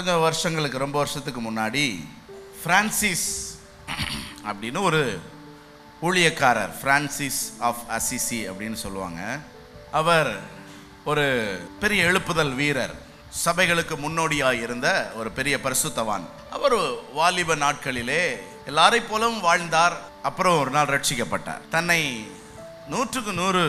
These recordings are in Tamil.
கொஞ்சம் வருஷங்களுக்கு ரொம்ப வருஷத்துக்கு முன்னாடி பிரான்சிஸ் அப்படின்னு ஒரு ஊழியக்காரர் பிரான்சிஸ் ஆஃப் அசிசி அப்படின்னு சொல்லுவாங்க அவர் ஒரு பெரிய எழுப்புதல் வீரர் சபைகளுக்கு முன்னோடியாக இருந்த ஒரு பெரிய பரிசுத்தவான் அவர் வாலிப நாட்களிலே எல்லாரை போலவும் வாழ்ந்தார் அப்புறம் ஒரு நாள் ரட்சிக்கப்பட்டார் தன்னை நூற்றுக்கு நூறு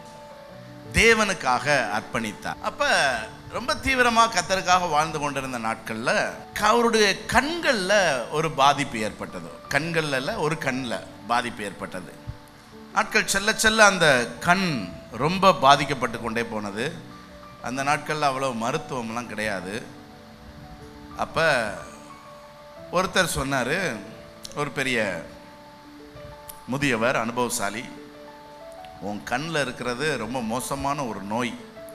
தேவனுக்காக அர்ப்பணித்தார் அப்ப ரொம்ப தீவிரமா கத்தருக்காக வாழ்ந்து கொண்டிருந்த நாட்கள்ல க- அவருடைய கண்கள்ல ஒரு பாதிப்பு ஏற்பட்டது கண்கள்ல இல்ல, ஒரு கண்ணில் பாதிப்பு ஏற்பட்டது நாட்கள் செல்ல செல்ல அந்த கண் ரொம்ப பாதிக்கப்பட்டு கொண்டே போனது அந்த நாட்களில் அவ்வளோ மருத்துவம்லாம் கிடையாது அப்போ ஒருத்தர் சொன்னார் ஒரு பெரிய முதியவர் அனுபவசாலி உன் கண்ணில் இருக்கிறது ரொம்ப மோசமான ஒரு நோய்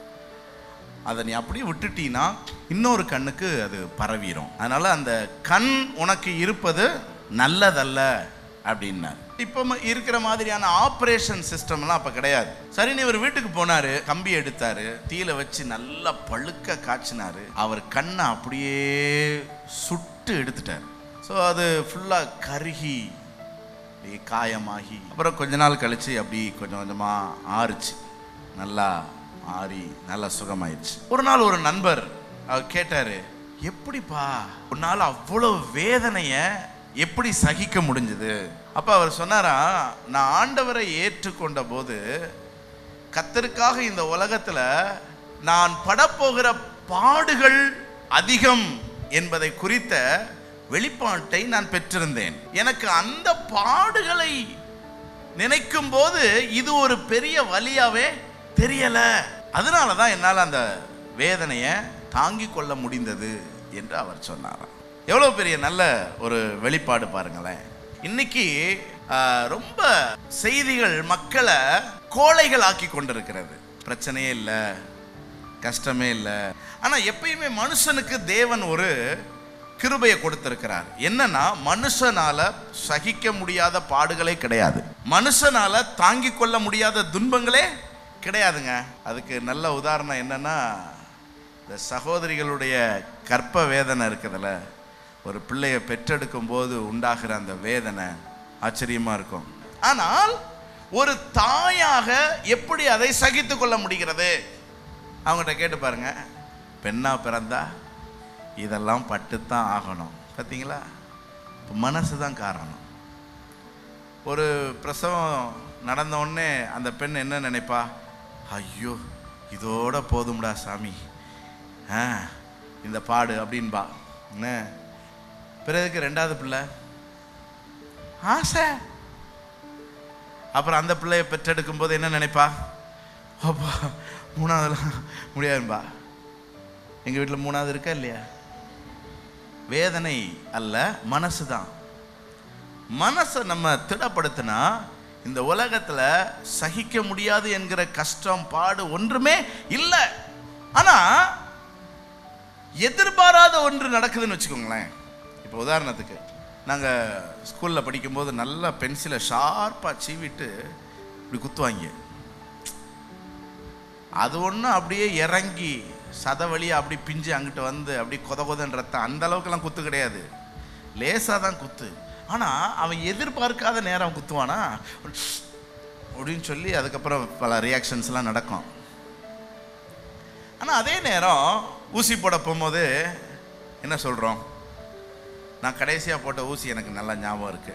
அதை நீ அப்படியே விட்டுட்டீன்னா இன்னொரு கண்ணுக்கு அது பரவிடும் அதனால அந்த கண் உனக்கு இருப்பது நல்லதல்ல அப்படின்னார் இப்போ ம- இருக்கிற மாதிரியான ஆப்ரேஷன் சிஸ்டம்லாம் அப்போ கிடையாது சரின்னு இவர் வீட்டுக்கு போனாரு கம்பி எடுத்தாரு தீயில வச்சு நல்லா பழுக்க காய்ச்சினாரு அவர் கண்ணை அப்படியே சுட்டு எடுத்துட்டார் ஸோ அது ஃபுல்லாக கருகி அப்படியே காயமாகி அப்புறம் கொஞ்ச நாள் கழிச்சு அப்படி கொஞ்சம் கொஞ்சமாக ஆறுச்சு நல்லா ஆறி நல்லா சுகமாயிடுச்சு ஒரு நாள் ஒரு நண்பர் அவர் கேட்டாரு எப்படிப்பா உன்னால அவ்வளோ வேதனைய எப்படி சகிக்க முடிஞ்சது அப்ப அவர் சொன்னாரா நான் ஆண்டவரை ஏற்றுக்கொண்ட போது கத்தருக்காக இந்த உலகத்துல நான் படப்போகிற பாடுகள் அதிகம் என்பதை குறித்த வெளிப்பாட்டை நான் பெற்றிருந்தேன் எனக்கு அந்த பாடுகளை நினைக்கும் போது இது ஒரு பெரிய வலியாவே தெரியல அதனால தான் என்னால் அந்த வேதனையை தாங்கிக் கொள்ள முடிந்தது என்று அவர் சொன்னாராம் எவ்வளோ பெரிய நல்ல ஒரு வெளிப்பாடு பாருங்களேன் இன்னைக்கு ஆஹ், ரொம்ப செய்திகள் மக்களை கோழைகள் ஆக்கி கொண்டிருக்கிறது பிரச்சனையே இல்லை கஷ்டமே இல்லை ஆனால் எப்பயுமே மனுஷனுக்கு தேவன் ஒரு கிருபையை கொடுத்திருக்கிறார் என்னன்னா மனுஷனால சகிக்க முடியாத பாடுகளே கிடையாது மனுஷனால தாங்கிக் கொள்ள முடியாத துன்பங்களே கிடையாதுங்க அதுக்கு நல்ல உதாரணம் என்னன்னா இந்த சகோதரிகளுடைய கற்ப வேதனை இருக்குதுல்ல ஒரு பிள்ளையை பெற்றெடுக்கும் போது உண்டாகிற அந்த வேதனை ஆச்சரியமா இருக்கும் ஆனால் ஒரு தாயாக எப்படி அதை சகித்துக் கொள்ள முடிகிறது அவங்ககிட்ட கேட்டு பாருங்க பெண்ணா பிறந்தா இதெல்லாம் பட்டுத்தான் ஆகணும் பார்த்தீங்களா இப்போ மனசு தான் காரணம் ஒரு பிரசவம் நடந்த உடனே அந்த பெண் என்ன நினைப்பா ஐயோ இதோட போதும்டா சாமி ஆ இந்த பாடு அப்படின்பா என்ன பிறகு ரெண்டாவது பிள்ளை ஆசை அப்புறம் அந்த பிள்ளையை பெற்றெடுக்கும் போது என்ன நினைப்பா அப்பா மூணாவதுலாம் முடியாதுன்பா எங்கள் வீட்டில் மூணாவது இருக்கா இல்லையா வேதனை அல்ல மனசு தான் மனசை நம்ம திடப்படுத்தினா இந்த உலகத்தில் சகிக்க முடியாது என்கிற கஷ்டம் பாடு ஒன்றுமே இல்லை ஆனால் எதிர்பாராத ஒன்று நடக்குதுன்னு வச்சுக்கோங்களேன் இப்போ உதாரணத்துக்கு நாங்கள் ஸ்கூலில் படிக்கும்போது நல்லா பென்சிலை ஷார்ப்பாக சீவிட்டு இப்படி குத்துவாங்க அது ஒன்றும் அப்படியே இறங்கி சத வழியா அப்படி பிஞ்சு அங்கிட்டு வந்து அப்படி கொத கொதன்னு ரத்தம் அந்த அளவுக்குலாம் குத்து கிடையாது லேசாக தான் குத்து ஆனால் அவன் எதிர்பார்க்காத நேரம் குத்துவானா அப்படின்னு சொல்லி அதுக்கப்புறம் பல ரியாக்ஷன்ஸ்லாம் நடக்கும் ஆனால் அதே நேரம் ஊசி போட போகும்போது என்ன சொல்கிறோம் நான் கடைசியாக போட்ட ஊசி எனக்கு நல்லா ஞாபகம் இருக்கு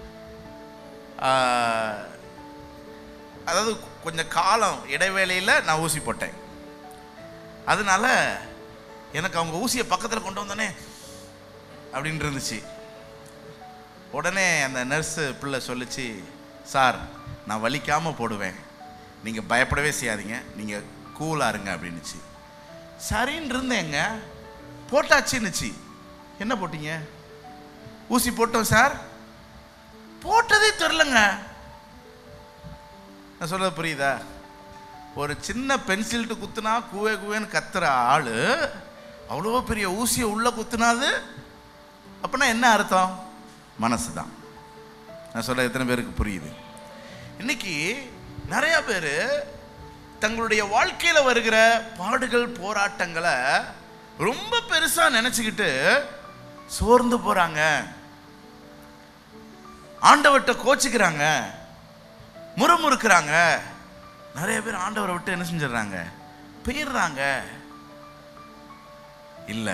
ஆஹ், அதாவது கொஞ்சம் காலம் இடைவேளையில் நான் ஊசி போட்டேன் அதனால எனக்கு அவங்க ஊசியை பக்கத்தில் கொண்டு வந்தோடனே அப்படின்னு இருந்துச்சு உடனே அந்த நர்ஸு பிள்ளை சொல்லுச்சு சார் நான் வலிக்காமல் போடுவேன் நீங்கள் பயப்படவே செய்யாதீங்க நீங்கள் கூலாக இருங்க அப்படின்னுச்சு சரின்னு இருந்தேங்க போட்டாச்சுன்னுச்சு என்ன போட்டீங்க ஊசி போட்டோம் சார் போட்டதே தெரிலங்க நான் சொல்றது புரியுதா ஒரு சின்ன பென்சில்ட்டு குத்துனா கூவே கூவேன்னு கத்துற ஆளு அவ்வளோ பெரிய ஊசியை உள்ள குத்துனாது அப்படின்னா என்ன அர்த்தம் மனசு தான் நான் சொல்ல எத்தனை பேருக்கு புரியுது இன்னைக்கு நிறைய பேர் தங்களுடைய வாழ்க்கையில் வருகிற பாடுகள் போராட்டங்களை ரொம்ப பெருசா நினைச்சுக்கிட்டு சோர்ந்து போறாங்க ஆண்டவர்கிட்ட கோச்சிக்கிறாங்க முறுமுறுக்கிறாங்க நிறைய பேர் ஆண்டவரை விட்டு என்ன செஞ்சிடறாங்க போயிடுறாங்க இல்ல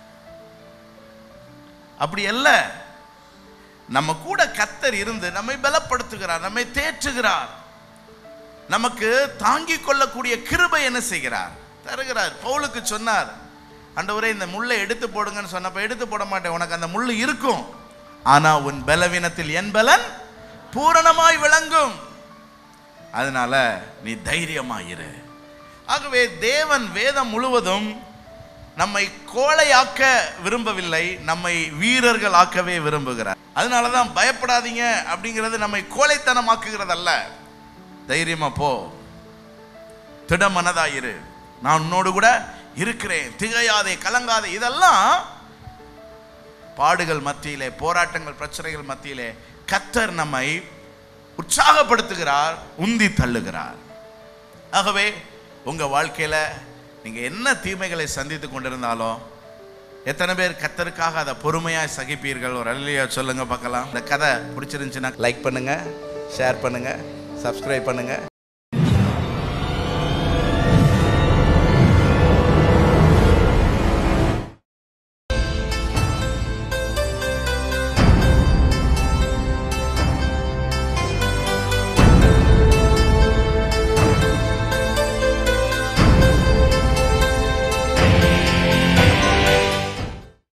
அப்படி அல்ல நம்ம கூட கத்தர் இருந்து நம்மை பலப்படுத்துகிறார் நம்மை தேற்றுகிறார் நமக்கு தாங்கிக் கொள்ளக்கூடிய கிருபை என்ன செய்கிறார் தருகிறார் பவுலுக்கு சொன்னார் ஆண்டவரே இந்த முள்ளை எடுத்து போடுங்கன்னு சொன்னப்ப எடுத்து போட மாட்டேன் உனக்கு அந்த முள் இருக்கும் ஆனா உன் பலவீனத்தில் என் பலன் பூரணமாய் விளங்கும் அதனால நீ தைரியமாயிரு ஆகவே தேவன் வேதம் முழுவதும் நம்மை கோழையாக்க விரும்பவில்லை நம்மை வீரர்கள் ஆக்கவே விரும்புகிறார் அதனால தான் பயப்படாதீங்க அப்படிங்கிறது நம்மை கோழைத்தனமாக்குகிறது அல்ல தைரியமா போ திடமனதாயிரு நான் உன்னோடு கூட இருக்கிறேன் திகையாதே கலங்காதே இதெல்லாம் பாடுகள் மத்தியிலே போராட்டங்கள் பிரச்சனைகள் மத்தியிலே கத்தர் நம்மை உற்சாகப்படுத்துகிறார் உந்தி தள்ளுகிறார் ஆகவே உங்க வாழ்க்கையில நீங்க என்ன தீமைகளை சந்தித்து கொண்டிருந்தாலும் எத்தனை பேர் கத்தருக்காக அதை பொறுமையாய் சகிப்பீர்கள் ஒரு அல்லையா சொல்லுங்க பார்க்கலாம் இந்த கதை பிடிச்சிருந்துச்சுன்னா லைக் பண்ணுங்க ஷேர் பண்ணுங்க சப்ஸ்கிரைப் பண்ணுங்க